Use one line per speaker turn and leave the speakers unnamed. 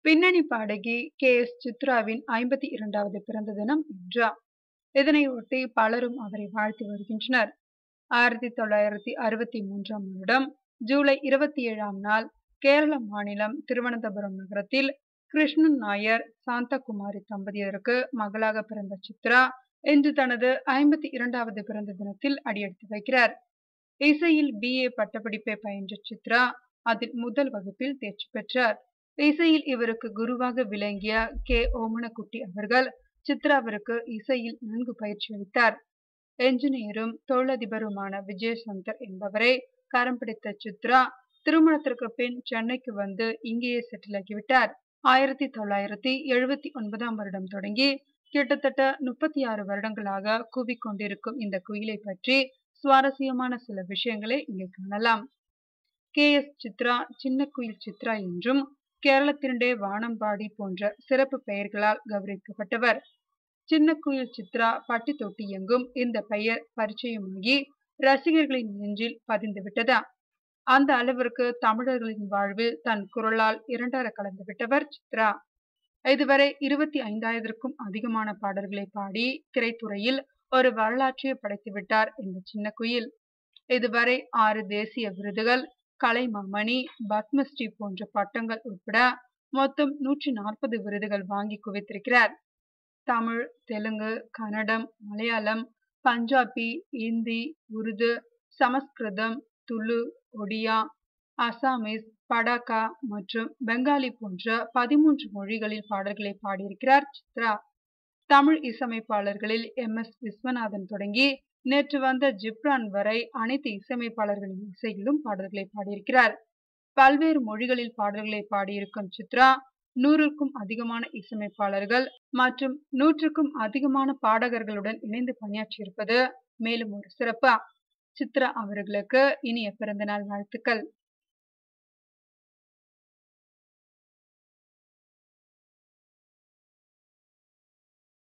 பின்னணி பாடகி K S சித்ராவின் ஐம்பத்தி இரண்டாவது பிறந்த தினம் இன்று இதனையொட்டி பலரும் அவரை வாழ்த்தி வருகின்றனர் ஆயிரத்தி தொள்ளாயிரத்தி அறுபத்தி மூன்றாம் வருடம் ஜூலை இருபத்தி ஏழாம் நாள் கேரள மாநிலம் திருவனந்தபுரம் நகரத்தில் கிருஷ்ணன் நாயர் சாந்தகுமாரி தம்பதியருக்கு மகளாக பிறந்த சித்ரா இன்று தனது ஐம்பத்தி இரண்டாவது பிறந்த தினத்தில் அடியெடுத்து வைக்கிறார் இசையில் பிஏ பட்டப்படிப்பை பயின்ற சித்ரா அதில் முதல் வகுப்பில் தேர்ச்சி பெற்றார் இசையில் இவருக்கு குருவாக விளங்கிய கே ஓமனக்குட்டி அவர்கள் சித்ராவிற்கு இசையில் நன்கு பயிற்சி அளித்தார் என்ஜினியரும் தொழிலதிபருமான விஜயசங்கர் என்பவரை கரம் பிடித்த சித்ரா திருமணத்திற்கு பின் சென்னைக்கு வந்து இங்கேயே செட்டில் ஆகிவிட்டார் ஆயிரத்தி தொள்ளாயிரத்தி எழுபத்தி ஒன்பதாம் வருடம் தொடங்கி கிட்டத்தட்ட முப்பத்தி ஆறு வருடங்களாக கூவிக்கொண்டிருக்கும் இந்த குயிலை பற்றி சுவாரஸ்யமான சில விஷயங்களை இங்கே காணலாம் கே எஸ் சித்ரா சின்ன குயில் சித்ரா என்றும் கேரளத்தினுடைய வானம்பாடி போன்ற சிறப்பு பெயர்களால் கௌரவிக்கப்பட்டவர் சின்ன குயில் சித்ரா பட்டி தொட்டி எங்கும் இந்த பெயர் பரிச்சயமாகி ரசிகர்களின் நெஞ்சில் பதிந்து விட்டதா அந்த அளவிற்கு தமிழர்களின் வாழ்வில் தன் குரலால் இரண்டர கலந்து விட்டவர் சித்ரா இதுவரை இருபத்தி ஐந்தாயிரத்திற்கும் அதிகமான பாடல்களை பாடி திரைத்துறையில் ஒரு வரலாற்றையே படைத்து விட்டார் இந்த சின்ன குயில் இதுவரை ஆறு தேசிய விருதுகள் கலைமாமணி பத்மஸ்ரீ போன்ற பட்டங்கள் உட்பட மொத்தம் நூற்றி நாற்பது விருதுகள் வாங்கி குவித்திருக்கிறார் தமிழ் தெலுங்கு கன்னடம் மலையாளம் பஞ்சாபி இந்தி உருது சமஸ்கிருதம் துளு ஒடியா அசாமீஸ் படாக்கா மற்றும் பெங்காலி போன்ற பதிமூன்று மொழிகளில் பாடல்களை பாடியிருக்கிறார் சித்ரா தமிழ் இசையமைப்பாளர்களில் எம் எஸ் விஸ்வநாதன் தொடங்கி நேற்று வந்த ஜிப்ரான் வரை அனைத்து இசையமைப்பாளர்களின் இசையிலும் பாடல்களை பாடியிருக்கிறார் பல்வேறு மொழிகளில் பாடல்களை பாடியிருக்கும் சித்ரா நூறுக்கும் அதிகமான இசையமைப்பாளர்கள் மற்றும் நூற்றுக்கும் அதிகமான பாடகர்களுடன் இணைந்து பணியாற்றியிருப்பது மேலும் ஒரு சிறப்பு சித்ரா அவர்களுக்கு இனிய பிறந்தநாள் வாழ்த்துக்கள்